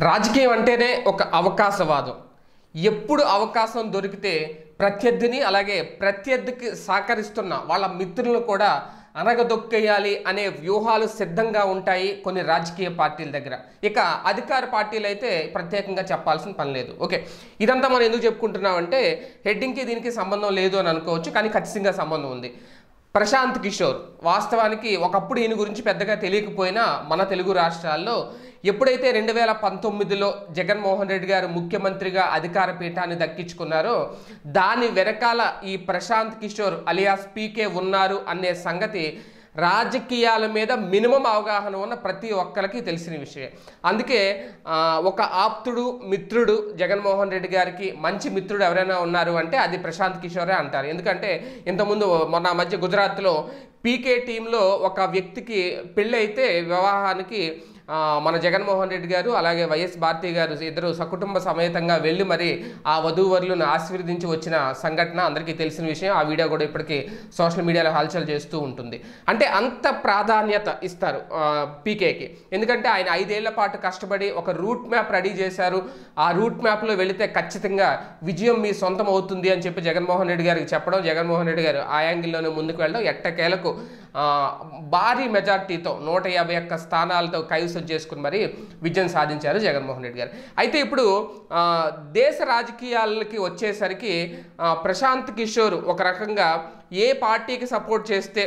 రాజకీయం అంటేనే ఒక అవకాశవాదం ఎప్పుడు అవకాశం దొరికితే ప్రత్యర్థిని అలాగే ప్రత్యర్థికి సహకరిస్తున్న వాళ్ళ మిత్రులను కూడా అనగదొక్కేయాలి అనే వ్యూహాలు సిద్ధంగా ఉంటాయి కొన్ని రాజకీయ పార్టీల దగ్గర ఇక అధికార పార్టీలు అయితే ప్రత్యేకంగా చెప్పాల్సిన పని లేదు ఓకే ఇదంతా మనం ఎందుకు చెప్పుకుంటున్నామంటే హెడ్డింగ్కి దీనికి సంబంధం లేదు అని అనుకోవచ్చు కానీ ఖచ్చితంగా సంబంధం ఉంది ప్రశాంత్ కిషోర్ వాస్తవానికి ఒకప్పుడు ఈయన గురించి పెద్దగా తెలియకపోయినా మన తెలుగు రాష్ట్రాల్లో ఎప్పుడైతే రెండు వేల పంతొమ్మిదిలో జగన్మోహన్ రెడ్డి గారు ముఖ్యమంత్రిగా అధికార పీఠాన్ని దక్కించుకున్నారో దాని వెనకాల ఈ ప్రశాంత్ కిషోర్ అలియాస్ పీకే ఉన్నారు అనే సంగతి రాజకీయాల మీద మినిమం అవగాహన ఉన్న ప్రతి ఒక్కరికి తెలిసిన విషయం అందుకే ఆ, ఒక ఆప్తుడు మిత్రుడు జగన్మోహన్ రెడ్డి గారికి మంచి మిత్రుడు ఎవరైనా ఉన్నారు అంటే అది ప్రశాంత్ కిషోరే అంటారు ఎందుకంటే ఇంతకుముందు మొన్న మధ్య గుజరాత్లో పీకే టీంలో ఒక వ్యక్తికి పెళ్ళైతే వివాహానికి ఆ, మన జగన్మోహన్ రెడ్డి గారు అలాగే వైఎస్ భారతి గారు ఇద్దరు సకుటుంబ సమేతంగా వెళ్ళి మరి ఆ వధూవరులను ఆశీర్వదించి వచ్చిన సంఘటన అందరికీ తెలిసిన విషయం ఆ వీడియో కూడా ఇప్పటికీ సోషల్ మీడియాలో హల్చల్ చేస్తూ ఉంటుంది అంటే అంత ప్రాధాన్యత ఇస్తారు ఆ, పీకేకి ఎందుకంటే ఆయన ఐదేళ్ల పాటు కష్టపడి ఒక రూట్ మ్యాప్ రెడీ చేశారు ఆ రూట్ మ్యాప్లో వెళితే ఖచ్చితంగా విజయం మీ సొంతం అవుతుంది అని చెప్పి జగన్మోహన్ రెడ్డి గారికి చెప్పడం జగన్మోహన్ రెడ్డి గారు ఆ యాంగిల్లోనే ముందుకు వెళ్ళడం ఎట్టకేలకు ఆ, భారీ మెజార్టీతో నూట యాభై ఒక్క స్థానాలతో కైవసం చేసుకుని మరి విజయం సాధించారు జగన్మోహన్ రెడ్డి గారు అయితే ఇప్పుడు ఆ, దేశ రాజకీయాలకి వచ్చేసరికి ఆ, ప్రశాంత్ కిషోర్ ఒక రకంగా ఏ పార్టీకి సపోర్ట్ చేస్తే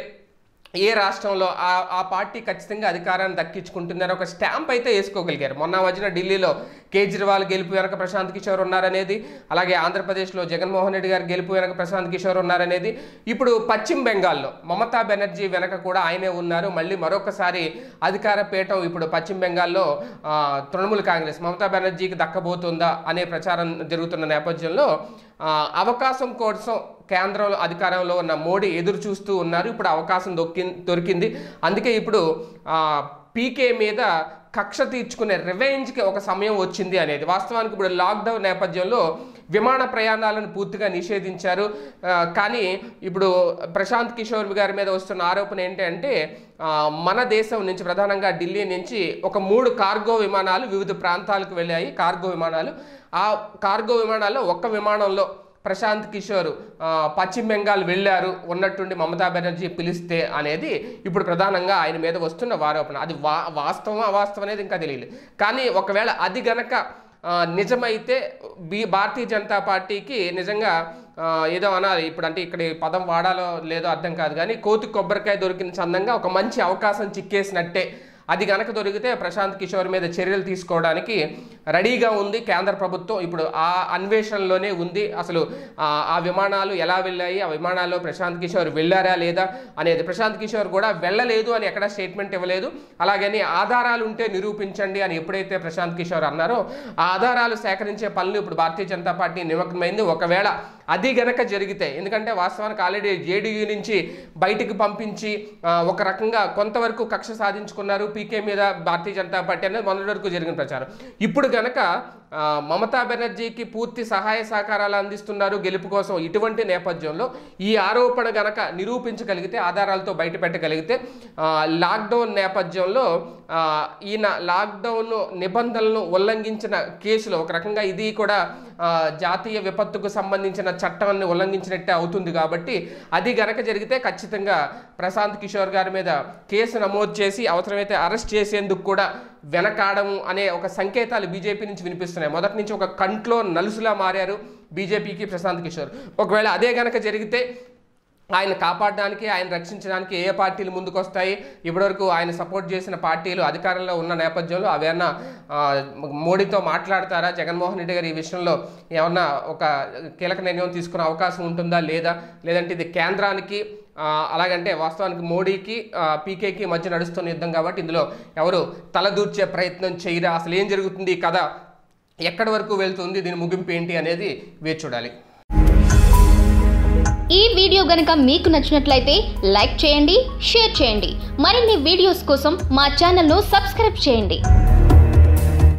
ఏ రాష్ట్రంలో ఆ ఆ పార్టీ ఖచ్చితంగా అధికారాన్ని దక్కించుకుంటుందని ఒక స్టాంప్ అయితే వేసుకోగలిగారు మొన్న మధ్యన ఢిల్లీలో కేజ్రీవాల్ గెలుపు వెనక ప్రశాంత్ కిషోర్ ఉన్నారనేది అలాగే ఆంధ్రప్రదేశ్లో జగన్మోహన్ రెడ్డి గారు గెలుపు వెనక ప్రశాంత్ కిషోర్ ఉన్నారనేది ఇప్పుడు పశ్చిమ బెంగాల్లో మమతా బెనర్జీ వెనక కూడా ఆయనే ఉన్నారు మళ్ళీ మరొకసారి అధికార పీఠం ఇప్పుడు పశ్చిమ బెంగాల్లో ఆ, తృణమూల్ కాంగ్రెస్ మమతా బెనర్జీకి దక్కబోతుందా అనే ప్రచారం జరుగుతున్న నేపథ్యంలో ఆ, అవకాశం కోసం కేంద్రంలో అధికారంలో ఉన్న మోడీ ఎదురు చూస్తూ ఉన్నారు ఇప్పుడు అవకాశం దొక్కి దొరికింది అందుకే ఇప్పుడు ఆ, పీకే మీద కక్ష తీర్చుకునే రివెంజ్కి ఒక సమయం వచ్చింది అనేది వాస్తవానికి ఇప్పుడు లాక్డౌన్ నేపథ్యంలో విమాన ప్రయాణాలను పూర్తిగా నిషేధించారు ఆ, కానీ ఇప్పుడు ప్రశాంత్ కిషోర్ గారి మీద వస్తున్న ఆరోపణ ఏంటంటే ఆ, మన దేశం నుంచి ప్రధానంగా ఢిల్లీ నుంచి ఒక మూడు కార్గో విమానాలు వివిధ ప్రాంతాలకు వెళ్ళాయి కార్గో విమానాలు ఆ కార్గో విమానాల్లో ఒక్క విమానంలో ప్రశాంత్ కిషోర్ ఆ, పశ్చిమ బెంగాల్ వెళ్ళారు ఉన్నట్టుండి మమతా బెనర్జీ పిలిస్తే అనేది ఇప్పుడు ప్రధానంగా ఆయన మీద వస్తున్న ఆరోపణ అది వా వాస్తవం అవాస్తవం అనేది ఇంకా తెలియలేదు కానీ ఒకవేళ అది గనక ఆ, నిజమైతే బీ భారతీయ జనతా పార్టీకి నిజంగా ఆ, ఏదో అనాలి ఇప్పుడు అంటే ఇక్కడ ఈ పదం వాడాలో లేదో అర్థం కాదు కానీ కోతి కొబ్బరికాయ దొరికిన చందంగా ఒక మంచి అవకాశం చిక్కేసినట్టే అది గనక దొరికితే ప్రశాంత్ కిషోర్ మీద చర్యలు తీసుకోవడానికి రెడీగా ఉంది కేంద్ర ప్రభుత్వం ఇప్పుడు ఆ అన్వేషణలోనే ఉంది అసలు ఆ ఆ విమానాలు ఎలా వెళ్ళాయి ఆ విమానాల్లో ప్రశాంత్ కిషోర్ వెళ్ళారా లేదా అనేది ప్రశాంత్ కిషోర్ కూడా వెళ్ళలేదు అని ఎక్కడ స్టేట్మెంట్ ఇవ్వలేదు అలాగని ఆధారాలు ఉంటే నిరూపించండి అని ఎప్పుడైతే ప్రశాంత్ కిషోర్ అన్నారో ఆ ఆధారాలు సేకరించే పనులు ఇప్పుడు భారతీయ జనతా పార్టీ నిమగ్నమైంది ఒకవేళ అది గనక జరిగితే ఎందుకంటే వాస్తవానికి ఆల్రెడీ జేడీయూ నుంచి బయటికి పంపించి ఆ, ఒక రకంగా కొంతవరకు కక్ష సాధించుకున్నారు పీకే మీద భారతీయ జనతా పార్టీ అనేది మొన్నటి వరకు జరిగిన ప్రచారం ఇప్పుడు గనక ఆ, మమతా బెనర్జీకి పూర్తి సహాయ సహకారాలు అందిస్తున్నారు గెలుపు కోసం ఇటువంటి నేపథ్యంలో ఈ ఆరోపణ గనక నిరూపించగలిగితే ఆధారాలతో బయట పెట్టగలిగితే ఆ, లాక్డౌన్ నేపథ్యంలో ఆ, ఈయన లాక్డౌన్ నిబంధనలను ఉల్లంఘించిన కేసులో ఒక రకంగా ఇది కూడా ఆ, జాతీయ విపత్తుకు సంబంధించిన చట్టాన్ని ఉల్లంఘించినట్టే అవుతుంది కాబట్టి అది గనక జరిగితే ఖచ్చితంగా ప్రశాంత్ కిషోర్ గారి మీద కేసు నమోదు చేసి అవసరమైతే అరెస్ట్ చేసేందుకు కూడా వెనకాడము అనే ఒక సంకేతాలు బీజేపీ నుంచి వినిపిస్తున్నాయి మొదటి నుంచి ఒక కంట్లో నలుసులా మారారు బీజేపీకి ప్రశాంత్ కిషోర్ ఒకవేళ అదే గనక జరిగితే ఆయన కాపాడడానికి ఆయన రక్షించడానికి ఏ పార్టీలు ముందుకొస్తాయి ఇప్పటివరకు ఆయన సపోర్ట్ చేసిన పార్టీలు అధికారంలో ఉన్న నేపథ్యంలో అవేమన్నా ఆ, మోడీతో మాట్లాడతారా జగన్మోహన్ రెడ్డి గారు ఈ విషయంలో ఏమన్నా ఒక కీలక నిర్ణయం తీసుకునే అవకాశం ఉంటుందా లేదా లేదంటే ఇది కేంద్రానికి ఆ, అలాగంటే వాస్తవానికి మోడీకి ఆ, పీకేకి మధ్య నడుస్తున్న యుద్ధం కాబట్టి ఇందులో ఎవరు తలదూర్చే ప్రయత్నం చేయరా అసలు ఏం జరుగుతుంది ఈ కథ ఎక్కడి వరకు వెళ్తుంది దీని ముగింపు ఏంటి అనేది వేచి చూడాలి ఈ వీడియో గనుక మీకు నచ్చినట్లయితే లైక్ చేయండి షేర్ చేయండి మరిన్ని వీడియోస్ కోసం మా ఛానల్ను సబ్స్క్రైబ్ చేయండి